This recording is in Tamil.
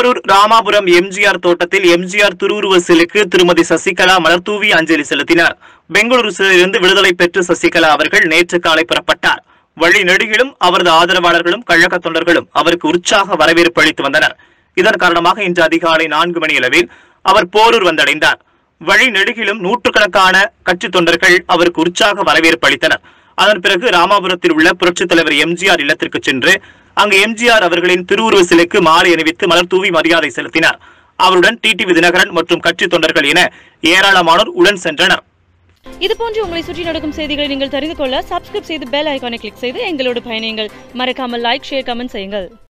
போரூர் ராமாபுரம் எம்ஜிஆர் தோட்டத்தில் எம்ஜிஆர் திருவுருவ சிலைக்கு திருமதி சசிகலா மலர்தூவி அஞ்சலி செலுத்தினார் பெங்களூரு சிறையிலிருந்து விடுதலை பெற்று சசிகலா அவர்கள் நேற்று காலை புறப்பட்டார் வழி நெடுகிலும் அவரது ஆதரவாளர்களும் கழக தொண்டர்களும் அவருக்கு உற்சாக வரவேற்பு அளித்து வந்தனர் இதன் காரணமாக இன்று அதிகாலை நான்கு மணி அளவில் அவர் போரூர் வந்தடைந்தார் வழி நெடுகிலும் நூற்றுக்கணக்கான கட்சி தொண்டர்கள் அவருக்கு உற்சாக வரவேற்பு அளித்தனர் அதன் பிறகு ராமாபுரத்தில் உள்ள புரட்சித் தலைவர் எம்ஜிஆர் இல்லத்திற்கு சென்று அங்கு எம்ஜிஆர் அவர்களின் திருவுருவ சிலைக்கு மாலை அணிவித்து மலர் தூவி மரியாதை செலுத்தினார் அவருடன் டிடிவி தினகரன் மற்றும் கட்சி தொண்டர்கள் என ஏராளமானோர் உடன் சென்றனர் இது போன்று உங்களை சுற்றி நடக்கும் செய்திகளை நீங்கள் தெரிந்து கொள்ள சப்ஸ்கிரைப் செய்து பெல் ஐகானை கிளிக் செய்து எங்களோடு பயணியுங்கள் மறக்காமல் லைக் ஷேர் கமெண்ட் செய்யுங்கள்